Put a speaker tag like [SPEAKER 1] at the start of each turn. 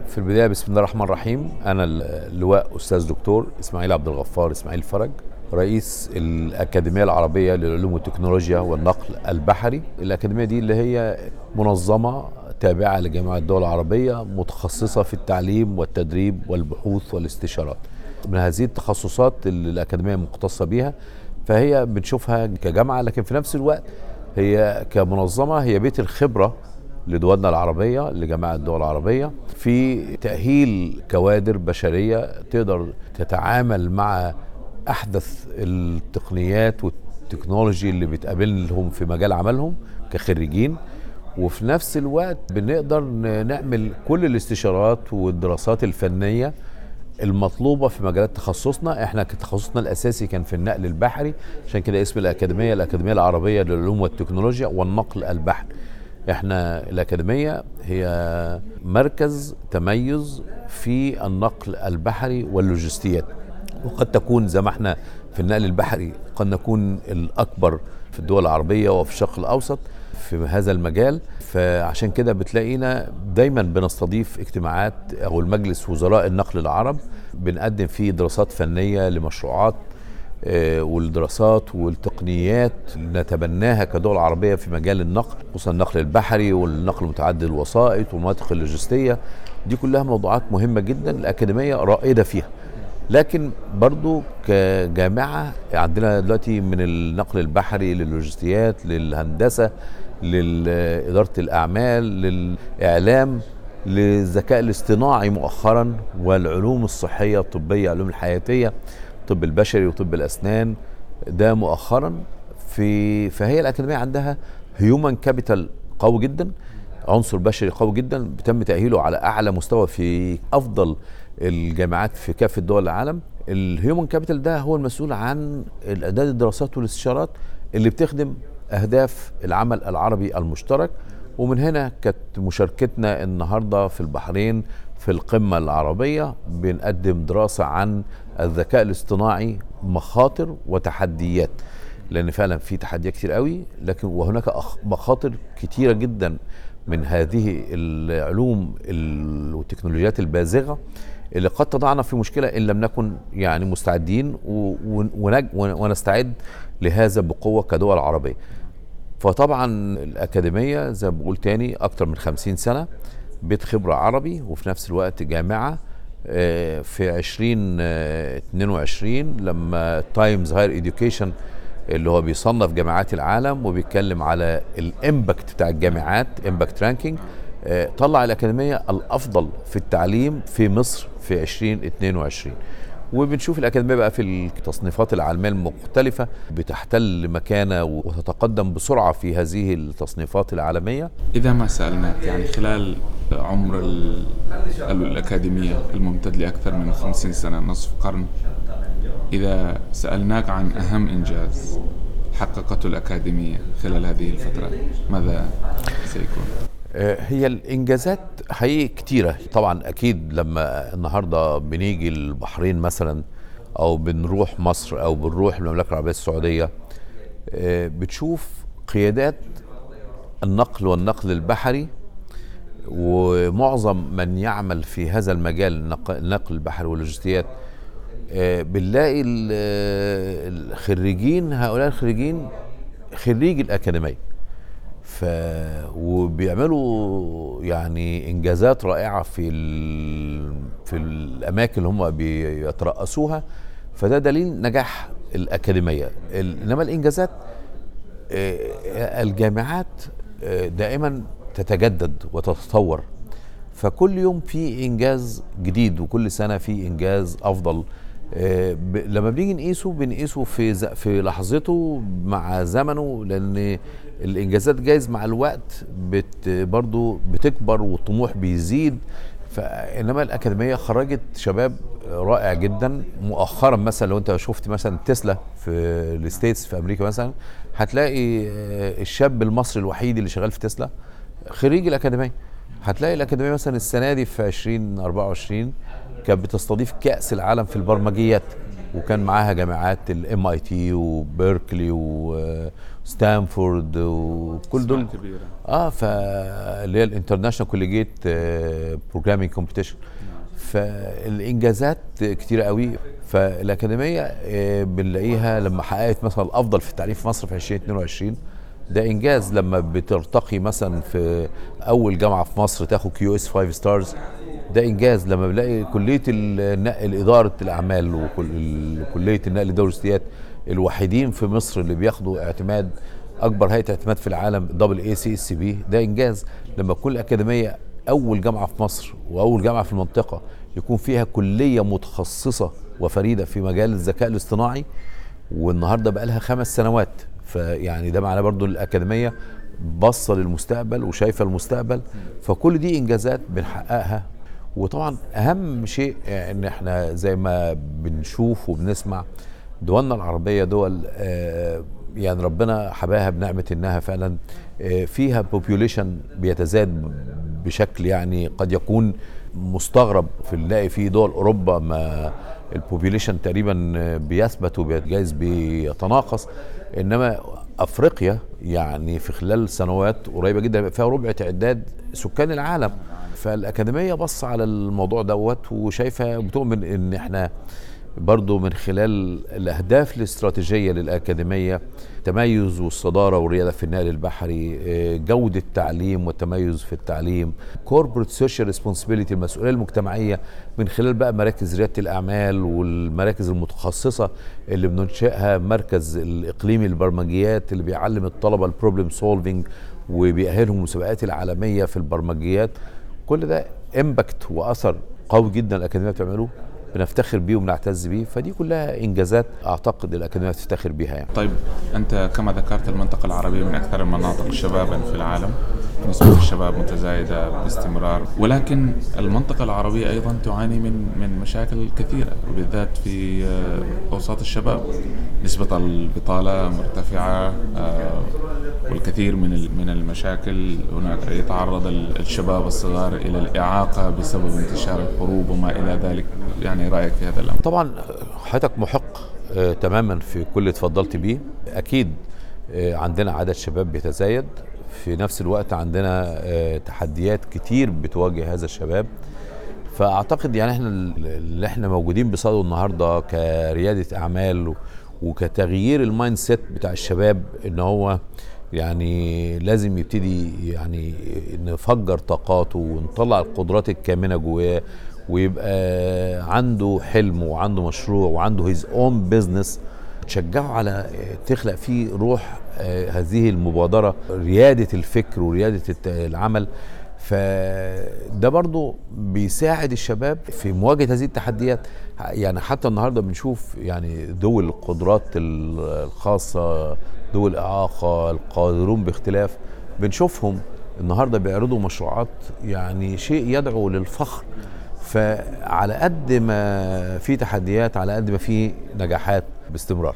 [SPEAKER 1] في البدايه بسم الله الرحمن الرحيم انا اللواء استاذ دكتور اسماعيل عبد الغفار اسماعيل فرج رئيس الاكاديميه العربيه للعلوم والتكنولوجيا والنقل البحري الاكاديميه دي اللي هي منظمه تابعه لجامعه الدول العربيه متخصصه في التعليم والتدريب والبحوث والاستشارات من هذه التخصصات اللي الاكاديميه مختصه بيها فهي بنشوفها كجامعه لكن في نفس الوقت هي كمنظمه هي بيت الخبره لدولنا العربيه لجماعه الدول العربيه في تاهيل كوادر بشريه تقدر تتعامل مع احدث التقنيات والتكنولوجي اللي بتقابلهم في مجال عملهم كخريجين وفي نفس الوقت بنقدر نعمل كل الاستشارات والدراسات الفنيه المطلوبة في مجالات تخصصنا احنا تخصصنا الاساسي كان في النقل البحري عشان كده اسم الاكاديمية الاكاديمية العربية للعلوم والتكنولوجيا والنقل البحري احنا الاكاديمية هي مركز تميز في النقل البحري واللوجستيات وقد تكون زي ما احنا في النقل البحري قد نكون الاكبر في الدول العربية وفي الشرق الاوسط في هذا المجال فعشان كده بتلاقينا دايما بنستضيف اجتماعات او المجلس وزراء النقل العرب بنقدم فيه دراسات فنيه لمشروعات والدراسات والتقنيات اللي نتبناها كدول عربية في مجال النقل خصوصا النقل البحري والنقل متعدد الوسائط والمناطق اللوجستية دي كلها موضوعات مهمة جدا الأكاديمية رائدة فيها لكن برضو كجامعة عندنا دلوقتي من النقل البحري للوجستيات للهندسة لإدارة الأعمال للإعلام للذكاء الاصطناعي مؤخرا والعلوم الصحية الطبية العلوم الحياتية الطب البشري وطب الأسنان ده مؤخرا في فهي الأكاديمية عندها هيومن كابيتال قوي جدا عنصر بشري قوي جدا بتم تأهيله على أعلى مستوى في أفضل الجامعات في كافة دول العالم الهيومن كابيتال ده هو المسؤول عن اعداد الدراسات والاستشارات اللي بتخدم اهداف العمل العربي المشترك ومن هنا كانت مشاركتنا النهارده في البحرين في القمه العربيه بنقدم دراسه عن الذكاء الاصطناعي مخاطر وتحديات لان فعلا في تحديات كتير قوي لكن وهناك مخاطر كتيره جدا من هذه العلوم والتكنولوجيات البازغه اللي قد تضعنا في مشكله ان لم نكن يعني مستعدين ونستعد لهذا بقوه كدول عربيه. فطبعا الاكاديميه زي ما بقول تاني اكتر من خمسين سنه بيت خبره عربي وفي نفس الوقت جامعه في 2022 لما تايمز هاير ايديوكيشن اللي هو بيصنف جامعات العالم وبيتكلم على الامباكت بتاع الجامعات امباكت رانكينج طلع الأكاديمية الأفضل في التعليم في مصر في 2022 وبنشوف الأكاديمية بقى في التصنيفات العالمية المختلفة بتحتل مكانة وتتقدم بسرعة في هذه التصنيفات العالمية
[SPEAKER 2] إذا ما سألناك يعني خلال عمر الأكاديمية الممتد لأكثر من خمسين سنة نصف قرن إذا سألناك عن أهم إنجاز حققته الأكاديمية خلال هذه الفترة ماذا سيكون؟
[SPEAKER 1] هي الانجازات حقيقي كتيره طبعا اكيد لما النهارده بنيجي البحرين مثلا او بنروح مصر او بنروح المملكه العربيه السعوديه بتشوف قيادات النقل والنقل البحري ومعظم من يعمل في هذا المجال النقل البحري واللوجستيات بنلاقي الخريجين هؤلاء الخريجين خريج الاكاديميه ف وبيعملوا يعني انجازات رائعه في ال... في الاماكن اللي هم بيترأسوها فده دليل نجاح الاكاديميه انما الانجازات الجامعات دائما تتجدد وتتطور فكل يوم في انجاز جديد وكل سنه في انجاز افضل لما بنيجي نقيسه بنقيسه في في لحظته مع زمنه لان الانجازات جايز مع الوقت بت برضو بتكبر والطموح بيزيد فانما الاكاديميه خرجت شباب رائع جدا مؤخرا مثلا لو انت شفت مثلا تسلا في الستيتس في امريكا مثلا هتلاقي الشاب المصري الوحيد اللي شغال في تسلا خريج الاكاديميه هتلاقي الاكاديميه مثلا السنه دي في 2024 كانت بتستضيف كاس العالم في البرمجيات وكان معاها جامعات الام اي تي وبيركلي وستانفورد وكل دول
[SPEAKER 2] كبيرة
[SPEAKER 1] اه فاللي هي الانترناشونال كوليجيت بروجرامينج كومبيتيشن فالانجازات كتيره قوي فالاكاديميه آه، بنلاقيها لما حققت مثلا الافضل في التعليم في مصر في 2022 ده انجاز لما بترتقي مثلا في اول جامعه في مصر تاخد كيو اس 5 ستارز ده انجاز لما بلاقي كليه النقل اداره الاعمال وكليه النقل الدورستيات الوحيدين في مصر اللي بياخدوا اعتماد اكبر هيئه اعتماد في العالم دبل اي سي اس بي ده انجاز لما كل اكاديميه اول جامعه في مصر واول جامعه في المنطقه يكون فيها كليه متخصصه وفريده في مجال الذكاء الاصطناعي والنهارده بقى لها خمس سنوات فيعني ده معناه برضو الاكاديميه باصه للمستقبل وشايفه المستقبل فكل دي انجازات بنحققها وطبعا اهم شيء ان احنا زي ما بنشوف وبنسمع دولنا العربيه دول آه، يعني ربنا حباها بنعمه انها فعلا آه، فيها بوبيوليشن بيتزايد بشكل يعني قد يكون مستغرب في نلاقي في دول اوروبا ما البوبيوليشن تقريبا بيثبت وجايز بيتناقص انما افريقيا يعني في خلال سنوات قريبه جدا هيبقى فيها ربع تعداد سكان العالم فالاكاديميه بص على الموضوع دوت وشايفه بتؤمن ان احنا برضو من خلال الأهداف الاستراتيجية للأكاديمية التميز والصدارة والريادة في النقل البحري آه، جودة التعليم والتميز في التعليم كوربريت سوشيال ريسبونسبيلتي المسؤولية المجتمعية من خلال بقى مراكز ريادة الأعمال والمراكز المتخصصة اللي بننشئها مركز الإقليمي للبرمجيات اللي بيعلم الطلبة البروبلم سولفينج وبيأهلهم المسابقات العالمية في البرمجيات كل ده امباكت واثر قوي جدا الاكاديميه بتعمله بنفتخر بيه وبنعتز بيه فدي كلها انجازات اعتقد الاكاديميه تفتخر بيها يعني
[SPEAKER 2] طيب أنت كما ذكرت المنطقة العربية من أكثر المناطق شبابا في العالم نسبة الشباب متزايدة باستمرار ولكن المنطقة العربية أيضا تعاني من من مشاكل كثيرة وبالذات في آه، أوساط الشباب نسبة البطالة مرتفعة آه، والكثير من ال- من المشاكل هناك يتعرض ال- الشباب الصغار إلى الإعاقة بسبب انتشار الحروب وما إلى ذلك يعني رأيك في هذا الأمر
[SPEAKER 1] طبعا حضرتك محق آه، تماما في كل اللي اتفضلت بيه اكيد آه، عندنا عدد شباب بيتزايد في نفس الوقت عندنا آه، تحديات كتير بتواجه هذا الشباب فاعتقد يعني احنا اللي احنا موجودين بصدده النهارده كرياده اعمال و- وكتغيير المايند سيت بتاع الشباب ان هو يعني لازم يبتدي يعني نفجر طاقاته ونطلع القدرات الكامنه جواه ويبقى عنده حلم وعنده مشروع وعنده هيز اون بيزنس تشجعه على تخلق فيه روح آه، هذه المبادره رياده الفكر ورياده الت- العمل فده برضو بيساعد الشباب في مواجهه هذه التحديات يعني حتى النهارده بنشوف يعني ذوي القدرات الخاصه ذوي الاعاقه القادرون باختلاف بنشوفهم النهارده بيعرضوا مشروعات يعني شيء يدعو للفخر فعلى قد ما في تحديات على قد ما في نجاحات باستمرار